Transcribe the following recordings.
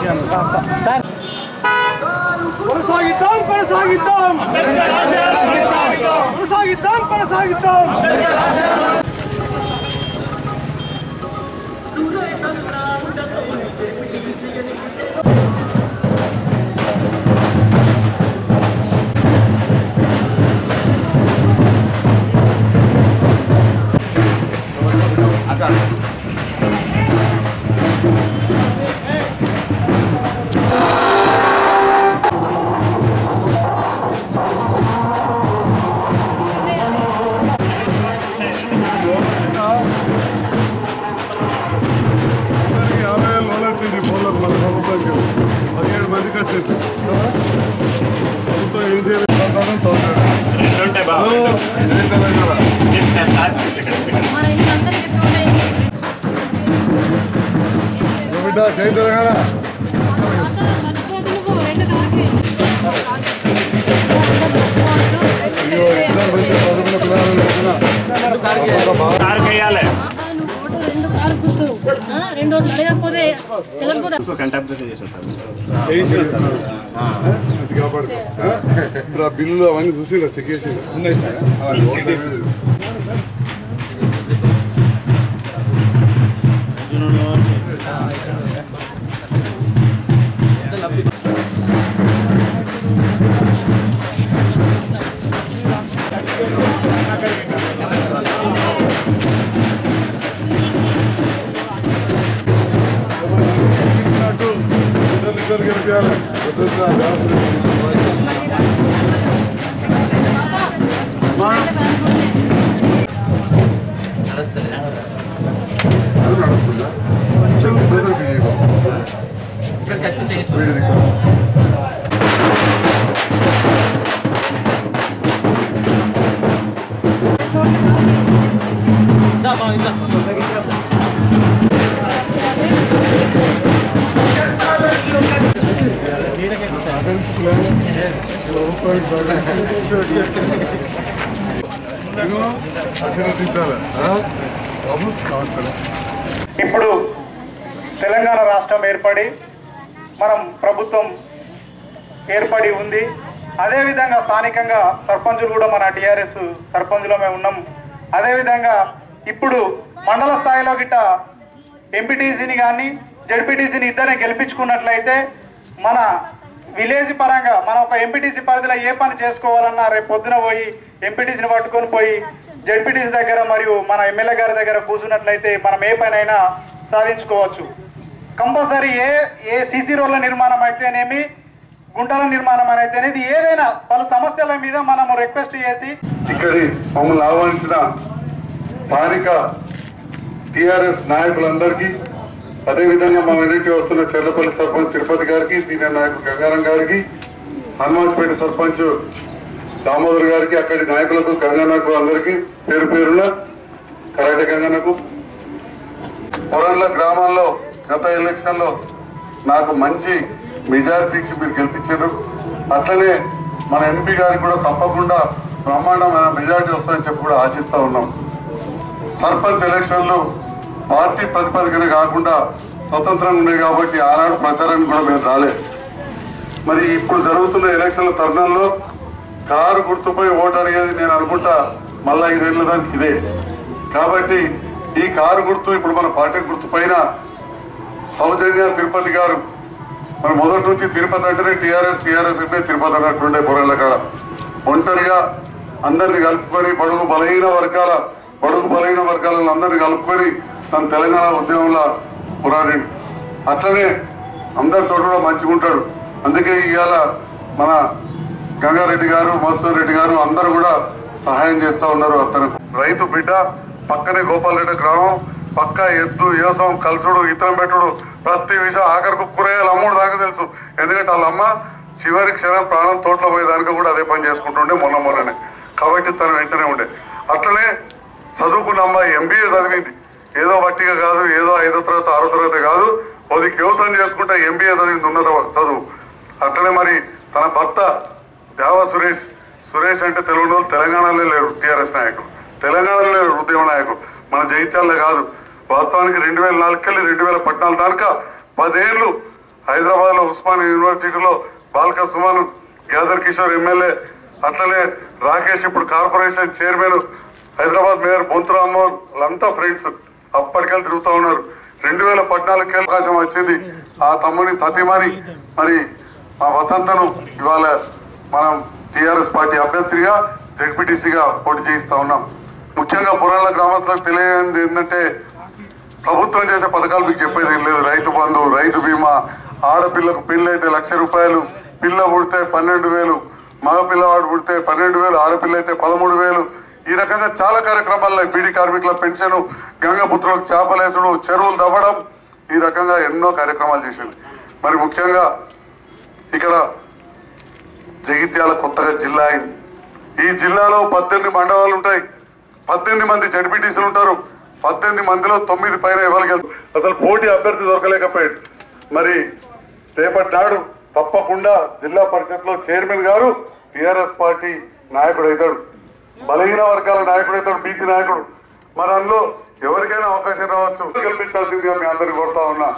కొనసాగిద్దాం కొనసాగిద్దాం కొనసాగిద్దాం కొనసాగిద్దాం అందరికి యాభై వేలు లోన్ వచ్చింది బౌలర్ మన ప్రభుత్వానికి పదిహేడు మందికి వచ్చింది కదా? ప్రభుత్వం ఏం చేయలేదు సౌకర్యం సౌకర్యం రెండుంటాయి బాబు హలో, జై తెలంగాణ. మన ఇంట్లో చెప్పి ఉంటాయి ఓ బిడ్డ జై తెలంగాణ అయ్యో ఇద్దరు మంచి చదువుకున్న పిల్లలు పెట్టిన ప్రభుత్వం బాగా కారు వేయాలి రెండు కారు గుర్తు ఆ, రెండు రోజులు అడగకపోతే తెలియకపోతే కంటాక్ట్ చేశాను సార్ చేయించేస్తాను కాపాడుకో ఇప్పుడు ఆ బిల్లు అవన్నీ చూసి చెక్ చేసి ఉన్నాయి సార్ అవన్నీ ఇద్దరు ఇద్దరు గెలిపించాలి వసంత వ్యాసం నడుస్తుందా వసంత బియ్యం వీడిది ఇక్కడ. నేను ఆశీర్వదించాలి ఆ? బాబు నమస్తే ఇప్పుడు తెలంగాణ రాష్ట్రం ఏర్పడి మనం ప్రభుత్వం ఏర్పడి ఉంది అదేవిధంగా స్థానికంగా సర్పంచులు కూడా మన టీఆర్ఎస్ సర్పంచులమే ఉన్నాం అదేవిధంగా ఇప్పుడు మండల స్థాయిలో గిట్ట ఎంపీటీసీని కానీ జడ్పీటీసీని ఇద్దరిని గెలిపించుకున్నట్లయితే మన విలేజ్ పరంగా మనం ఒక ఎంపీటీసీ పరిధిలో ఏ పని చేసుకోవాలన్నా రేపు పొద్దున పోయి ఎంపీటీసీని పట్టుకొని పోయి జడ్పీటీసీ దగ్గర మరియు మన ఎమ్మెల్యే గారి దగ్గర కూర్చున్నట్లయితే మనం ఏ పనైనా సాధించుకోవచ్చు కంపల్సరీ ఏ ఏ సీసీ రోడ్ల నిర్మాణం అయితేనేమి గుంటల నిర్మాణం అయితేనేది ఏదైనా పలు సమస్యల మీద మనము రిక్వెస్ట్ చేసి ఇక్కడి మమ్మల్ని ఆహ్వానించిన స్థానిక టిఆర్ఎస్ నాయకులందరికీ అదేవిధంగా మా వెనక్కి వస్తున్న చెర్లపల్లి సర్పంచ్ తిరుపతి గారికి సీనియర్ నాయకుడు గంగారం గారికి హనుమాన్పేట సర్పంచ్ దామోదర్ గారికి అక్కడి నాయకులకు గంగన్నకు అందరికీ పేరు పేరున కరాటే గంగన్నకు పొరంల గ్రామాల్లో గత ఎలక్షన్లో నాకు మంచి మెజారిటీ ఇచ్చి మీరు గెలిపించారు అట్లనే మన ఎంపీ గారికి కూడా తప్పకుండా బ్రహ్మాండమైన మెజారిటీ వస్తుందని చెప్పి కూడా ఆశిస్తా ఉన్నాం సర్పంచ్ ఎలక్షన్లు పార్టీ ప్రతిపాదికన కాకుండా స్వతంత్రంగా ఉన్నాయి కాబట్టి ఆనాడు ప్రచారానికి కూడా మేము రాలే మరి ఇప్పుడు జరుగుతున్న ఎలక్షన్ల తరుణంలో కారు గుర్తుపై ఓటు అడిగేది నేను అనుకుంటా మళ్ళా ఐదేళ్ల దానికి ఇదే కాబట్టి ఈ కారు గుర్తు ఇప్పుడు మన పార్టీ గుర్తు పైన సౌజన్య తిరుపతి గారు మరి మొదటి నుంచి తిరుపతి అంటేనే టీఆర్ఎస్ టీఆర్ఎస్ అంటే తిరుపతి అన్నట్టుండే పొరల కాడ ఒంటరిగా అందరిని కలుపుకొని బడుగు బలహీన వర్గాల బడుగు బలహీన వర్గాలను అందరిని కలుపుకొని తన తెలంగాణ ఉద్యమంలో పోరాడి అట్లనే అందరితో కూడా మంచిగా ఉంటాడు అందుకే ఇవాళ మన గంగారెడ్డి గారు మధుసూర్ రెడ్డి గారు అందరూ కూడా సహాయం చేస్తా ఉన్నారు అతనికి రైతు బిడ్డ పక్కనే గోపాలరెడ్డి గ్రామం పక్క ఎద్దు వ్యవసాయం కలుసుడు ఇతరం పెట్టుడు ప్రతి విషయం ఆఖరికి కూరగాయలు అమ్ముడు దాకా తెలుసు ఎందుకంటే వాళ్ళ అమ్మ చివరి క్షణం ప్రాణం తోటలో పోయేదానికి కూడా అదే పని చేసుకుంటుండే మొన్న మొన్ననే కాబట్టి తను వెంటనే ఉండే అట్లనే చదువుకున్న అమ్మాయి ఎంబీఏ చదివింది ఏదో వట్టిగా కాదు ఏదో ఐదో తరగతి ఆరో తరగతి కాదు అది వ్యవసాయం చేసుకుంటే ఎంబీఏ చదివింది ఉన్నత చదువు అట్లనే మరి తన భర్త దేవా సురేష్ సురేష్ అంటే తెలుగు వాళ్ళు తెలంగాణలో లేరు టీఆర్ఎస్ నాయకుడు తెలంగాణలో లేరు ఉద్యమ నాయకుడు మన జైత్యాల్లో కాదు వాస్తవానికి రెండు వేల నాలుగుకెళ్ళి రెండు వేల పద్నాలుగు దాకా పదేళ్ళు హైదరాబాద్ లో ఉస్మానియా యూనివర్సిటీలో బాల్క సుమన్ గ్యాదర్ కిషోర్ ఎమ్మెల్యే అట్లనే రాకేష్ ఇప్పుడు corporation chairman Hyderabad mayor Bonthu Rammohan వాళ్ళంతా ఫ్రెండ్స్ అప్పటికెళ్ళి తిరుగుతూ ఉన్నారు రెండు వేల పద్నాలుగుకి అవకాశం వచ్చింది ఆ తమ్ముని సతీమణి మరి మా వసంతను ఇవాళ మనం టిఆర్ఎస్ పార్టీ అభ్యర్థిగా జడ్పీటీసీగా పోటీ చేయిస్తా ఉన్నాం ముఖ్యంగా పురాణ గ్రామస్తులకు తెలియదు ఏంటంటే ప్రభుత్వం చేసే పథకాలు మీకు చెప్పేది ఏం లేదు రైతు బంధు రైతు బీమా ఆడపిల్లకు పిల్ల అయితే లక్ష రూపాయలు పిల్ల పుడితే పన్నెండు వేలు మగ పిల్లవాడు పుడితే పన్నెండు వేలు ఆడపిల్ల అయితే పదమూడు వేలు ఈ రకంగా చాలా కార్యక్రమాల్లో బీడీ కార్మికుల పెన్షన్ గంగపుత్రులకు చేపలేసుడు చెరువులు తవ్వడం ఈ రకంగా ఎన్నో కార్యక్రమాలు చేసింది మరి ముఖ్యంగా ఇక్కడ జగిత్యాల కొత్తగా జిల్లా అయింది ఈ జిల్లాలో పద్దెనిమిది మండలాలు ఉంటాయి పద్దెనిమిది మంది జడ్పీటీసీలు ఉంటారు పద్దెనిమిది మందిలో తొమ్మిది పైన ఎవరికి అసలు పోటీ అభ్యర్థి దొరకలేకపోయాడు మరి రేపటి నాడు తప్పకుండా జిల్లా పరిషత్ లో చైర్మన్ గారు టిఆర్ఎస్ పార్టీ నాయకుడు అవుతాడు బలహీన వర్గాల నాయకుడు అవుతాడు బీసీ నాయకుడు మరి అందులో ఎవరికైనా అవకాశం రావచ్చు కల్పించాల్సిందిగా మీ అందరికి కోరుతా ఉన్నా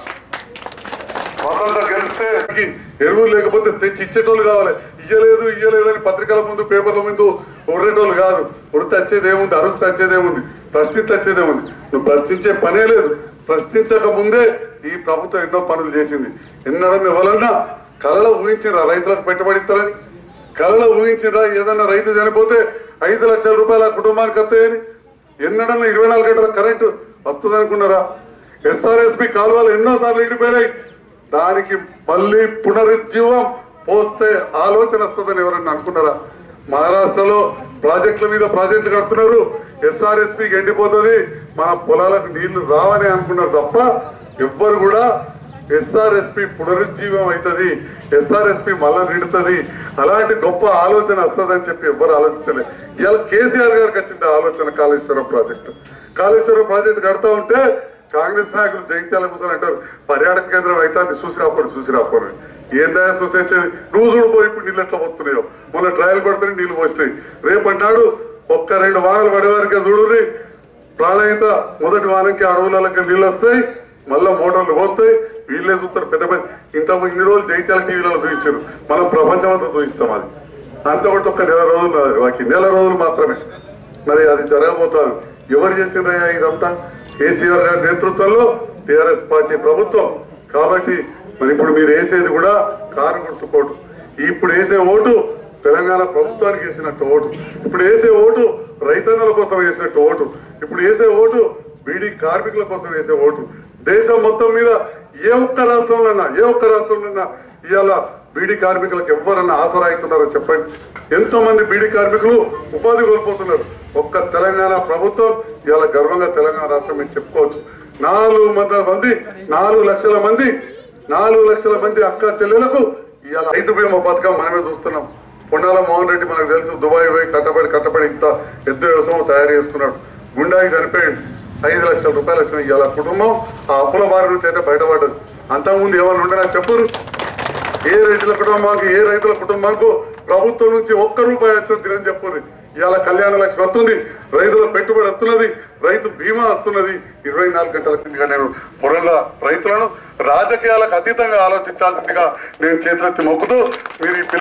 వసంత గెలిస్తే ఎరువులు లేకపోతే తెచ్చి ఇచ్చేటోళ్ళు కావాలి ఇయ్యలేదు ఇయ్యలేదు అని పత్రికల ముందు పేపర్ల ముందు ఉర్రేటోళ్ళు కాదు ఉడితే వచ్చేది ఏముంది అరుస్తే వచ్చేది ఏముంది ప్రశ్నిస్తే వచ్చేది ఏముంది నువ్వు ప్రశ్నించే పనే లేదు ప్రశ్నించక ముందే ఈ ప్రభుత్వం ఎన్నో పనులు చేసింది ఎన్నడం ఎవరన్నా కళ్ళ ఊహించిరా రైతులకు పెట్టుబడి ఇస్తారని కళ్ళ ఊహించిరా ఏదన్నా రైతు చనిపోతే ఐదు లక్షల రూపాయల ఆ కుటుంబానికి వస్తాయని ఎన్నడన్నా ఇరవై నాలుగు గంటల కరెంటు వస్తుంది అనుకున్నారా ఎస్ఆర్ఎస్పి కాలువలు ఎన్నో సార్లు ఎండిపోయినాయి దానికి మళ్ళీ పునరుజ్జీవం పోస్తే ఆలోచన వస్తుందని ఎవరన్నా అనుకున్నారా మహారాష్ట్రలో ప్రాజెక్టుల మీద ప్రాజెక్టులు కడుతున్నారు ఎస్ఆర్ఎస్పికి ఎండిపోతుంది మన పొలాలకు నీళ్లు రావని అనుకున్నారు తప్ప ఎవ్వరు కూడా ఎస్ఆర్ఎస్పి పునరుజ్జీవం అవుతుంది ఎస్ఆర్ఎస్పి మళ్ళా నిడుతుంది అలాంటి గొప్ప ఆలోచన వస్తుందని చెప్పి ఎవ్వరు ఆలోచించలేదు ఇవాళ కేసీఆర్ గారికి వచ్చింది ఆ ఆలోచన కాళేశ్వరం ప్రాజెక్టు కాళేశ్వరం ప్రాజెక్టు కడతా ఉంటే కాంగ్రెస్ నాయకులు జగిత్యాల కూర్చొని అంటారు పర్యాటక కేంద్రం అయితే చూసి రాపోరు చూసి రాపోరు ఏందా చూసి వచ్చేది నువ్వు చూడిపోయి ఇప్పుడు నీళ్ళు ఎట్లా పోతున్నాయో మొన్న ట్రయల్ కొడితే నీళ్లు పోసినాయి రేపన్నాడు ఒక్క రెండు వారాలు పడేవారికి చూడుని ప్రాణహిత మొదటి వారానికి అడవులకి నీళ్ళు వస్తాయి మళ్ళా మోటార్లు పోతాయి వీళ్ళే చూస్తారు పెద్ద పెద్ద ఇంత ఇన్ని రోజులు జైత్యాల టీవీలలో చూపించారు మనం ప్రపంచం అంతా చూపిస్తాం అది అంత కూడా ఒక్క నెల రోజులు రాదు. వాకి నెల రోజులు మాత్రమే మరి అది జరగబోతారు ఎవరు చేసిండ్రయ్యా ఇదంతా కేసీఆర్ గారి నేతృత్వంలో టిఆర్ఎస్ పార్టీ ప్రభుత్వం కాబట్టి మరి ఇప్పుడు మీరు వేసేది కూడా కారు గుర్తుకోటు ఇప్పుడు వేసే ఓటు తెలంగాణ ప్రభుత్వానికి వేసినట్టు ఓటు ఇప్పుడు వేసే ఓటు రైతన్నుల కోసం వేసినట్టు ఓటు ఇప్పుడు వేసే ఓటు బీడీ కార్మికుల కోసం వేసే ఓటు దేశం మొత్తం మీద ఏ ఒక్క రాష్ట్రంలోనా ఏ ఒక్క రాష్ట్రంలోనా ఇవాళ బీడీ కార్మికులకు ఎవరన్నా ఆసరా అవుతున్నారో చెప్పండి ఎంతో మంది బీడీ కార్మికులు ఉపాధి కోల్పోతున్నారు ఒక్క తెలంగాణ ప్రభుత్వం ఇవాళ గర్వంగా తెలంగాణ రాష్ట్రం మేము చెప్పుకోవచ్చు నాలుగు వందల మంది నాలుగు లక్షల మంది నాలుగు లక్షల మంది అక్క చెల్లెలకు ఇవాళ రైతు బీమా పథకం మనమే చూస్తున్నాం పొన్నాల మోహన్ రెడ్డి మనకు తెలుసు దుబాయ్ పోయి కట్టబడి కట్టబడి ఇంత పెద్ద వ్యవసాయం తయారు చేసుకున్నాడు గుండాకి చనిపోయాడు ఐదు లక్షల రూపాయలు వచ్చినాయి ఇవాళ కుటుంబం ఆ అప్పుల బారి నుంచి అయితే బయటపడ్డది అంతకుముందు ఏమైనా ఉండనా చెప్పురు ఏ రైతుల కుటుంబానికి ఏ రైతుల కుటుంబానికి ప్రభుత్వం నుంచి ఒక్క రూపాయి వచ్చింది తినని చెప్పుర్రి ఇవాళ కళ్యాణ లక్ష్మి వస్తుంది రైతుల పెట్టుబడి వస్తున్నది రైతు బీమా వస్తున్నది ఇరవై నాలుగు గంటల కిందగా నేను పొరల రైతులను రాజకీయాలకు అతీతంగా ఆలోచించాల్సిందిగా నేను చేతులెత్తి మొక్కుతూ మీరు ఈ పిల్ల-